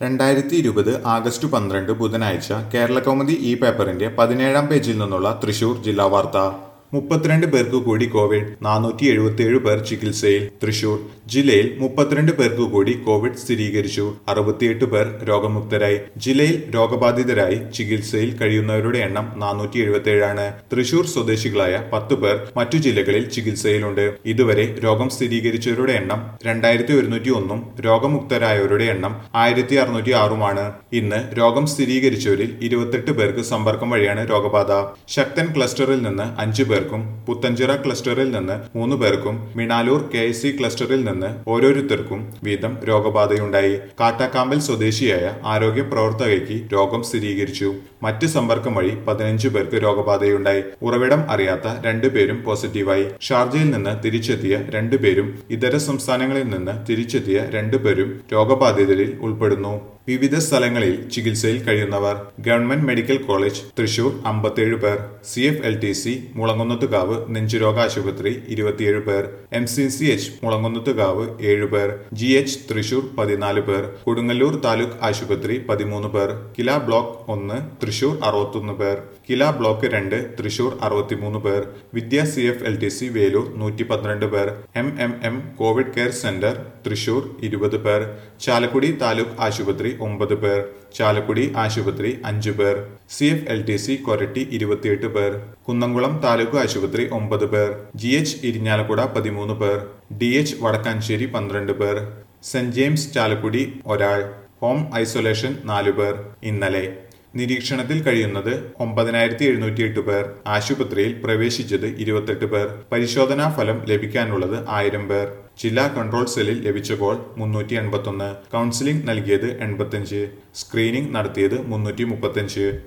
രണ്ടായിരത്തി ഇരുപത് ആഗസ്റ്റ് പന്ത്രണ്ട് ബുധനാഴ്ച കേരളകൗമുദി ഈ പേപ്പറിന്റെ പതിനേഴാം പേജിൽ നിന്നുള്ള തൃശൂർ ജില്ലാ വാർത്ത മുപ്പത്തിരണ്ട് പേർക്ക് കൂടി കോവിഡ് നാനൂറ്റി എഴുപത്തിയേഴ് പേർ ചികിത്സയിൽ തൃശൂർ ജില്ലയിൽ മുപ്പത്തിരണ്ട് പേർക്ക് കൂടി കോവിഡ് സ്ഥിരീകരിച്ചു അറുപത്തിയെട്ട് പേർ രോഗമുക്തരായി ജില്ലയിൽ രോഗബാധിതരായി ചികിത്സയിൽ കഴിയുന്നവരുടെ എണ്ണം നാനൂറ്റി എഴുപത്തിയേഴാണ് തൃശൂർ സ്വദേശികളായ പത്ത് പേർ മറ്റു ജില്ലകളിൽ ചികിത്സയിലുണ്ട് ഇതുവരെ രോഗം സ്ഥിരീകരിച്ചവരുടെ എണ്ണം രണ്ടായിരത്തി ഒരുന്നൂറ്റി ഒന്നും രോഗമുക്തരായവരുടെ എണ്ണം ആയിരത്തി അറുന്നൂറ്റി ആറുമാണ് ഇന്ന് രോഗം സ്ഥിരീകരിച്ചവരിൽ ഇരുപത്തെട്ട് പേർക്ക് സമ്പർക്കം വഴിയാണ് രോഗബാധ ശക്തൻ ക്ലസ്റ്ററിൽ നിന്ന് അഞ്ചു പേർക്കും പുത്തഞ്ചിറ ക്ലസ്റ്ററിൽ നിന്ന് മൂന്ന് പേർക്കും മിണാലൂർ കെ എസ് സി ക്ലസ്റ്ററിൽ നിന്ന് ഓരോരുത്തർക്കും വീതം രോഗബാധയുണ്ടായി കാട്ടാക്കാമ്പൽ സ്വദേശിയായ ആരോഗ്യ പ്രവർത്തകയ്ക്ക് രോഗം സ്ഥിരീകരിച്ചു മറ്റ് സമ്പർക്കം വഴി പതിനഞ്ചു പേർക്ക് രോഗബാധയുണ്ടായി ഉറവിടം അറിയാത്ത രണ്ടുപേരും പോസിറ്റീവായി ഷാർജയിൽ നിന്ന് തിരിച്ചെത്തിയ രണ്ടുപേരും ഇതര സംസ്ഥാനങ്ങളിൽ നിന്ന് തിരിച്ചെത്തിയ രണ്ടുപേരും രോഗബാധിതരിൽ ഉൾപ്പെടുന്നു വിവിധ സ്ഥലങ്ങളിൽ ചികിത്സയിൽ കഴിയുന്നവർ ഗവൺമെന്റ് മെഡിക്കൽ കോളേജ് തൃശൂർ അമ്പത്തിയേഴ് പേർ C F L T C Mulankunnathukavu നെഞ്ചുരോഗ ആശുപത്രി ഇരുപത്തിയേഴ് പേർ M C C H Mulankunnathukavu ഏഴ് പേർ ജി എച്ച് തൃശൂർ പതിനാല് പേർ കൊടുങ്ങല്ലൂർ താലൂക്ക് ആശുപത്രി പതിമൂന്ന് പേർ കില ബ്ലോക്ക് ഒന്ന് തൃശൂർ അറുപത്തൊന്ന് പേർ കില ബ്ലോക്ക് രണ്ട് തൃശൂർ അറുപത്തിമൂന്ന് പേർ Vidya C F L T C Velur നൂറ്റി പന്ത്രണ്ട് പേർ M M M Covid care centre Thrissur ഇരുപത് പേർ ചാലക്കുടി താലൂക്ക് ആശുപത്രി ഒമ്പത് പേർ ചാലക്കുടി ആശുപത്രി അഞ്ചു പേർ C F L T C Koratty ഇരുപത്തിയെട്ട് പേർ കുന്നംകുളം താലൂക്ക് ആശുപത്രി ഒമ്പത് പേർ ജി എച്ച് ഇരിഞ്ഞാലക്കുട പതിമൂന്ന് പേർ ഡി എച്ച് വടക്കാഞ്ചേരി പന്ത്രണ്ട് പേർ സെന്റ് ജെയിംസ് ചാലക്കുടി ഒരാൾ ഹോം ഐസൊലേഷൻ നാലു പേർ ഇന്നലെ നിരീക്ഷണത്തിൽ കഴിയുന്നത് ഒമ്പതിനായിരത്തി എഴുന്നൂറ്റി എട്ട് പേർ ആശുപത്രിയിൽ പ്രവേശിച്ചത് ഇരുപത്തെട്ട് പേർ പരിശോധനാ ഫലം ലഭിക്കാനുള്ളത് ആയിരം പേർ ജില്ലാ കൺട്രോൾ സെല്ലിൽ ലഭിച്ച കോൾ മുന്നൂറ്റി എൺപത്തൊന്ന് കൗൺസിലിംഗ് നൽകിയത് എൺപത്തഞ്ച് സ്ക്രീനിംഗ് നടത്തിയത് മുന്നൂറ്റി മുപ്പത്തഞ്ച്